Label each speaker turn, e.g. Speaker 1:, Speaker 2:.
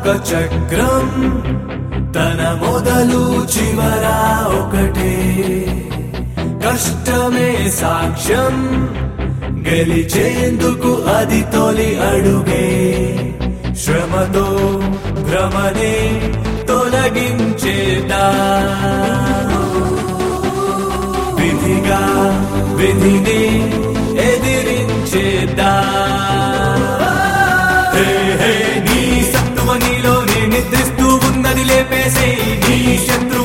Speaker 1: ఒక చక్రం తన మొదలు చివర ఒకటే కష్టమే సాక్ష్యం గెలిచేందుకు అది తొలి అడుగే శ్రమతో భ్రమనే తొలగించేదా విధిగా విధిని ఎదిరించేదా హే హే నీ సత్తువ నీలోనే నిద్రిస్తూ ఉన్నది లేపేసే నీ శత్రు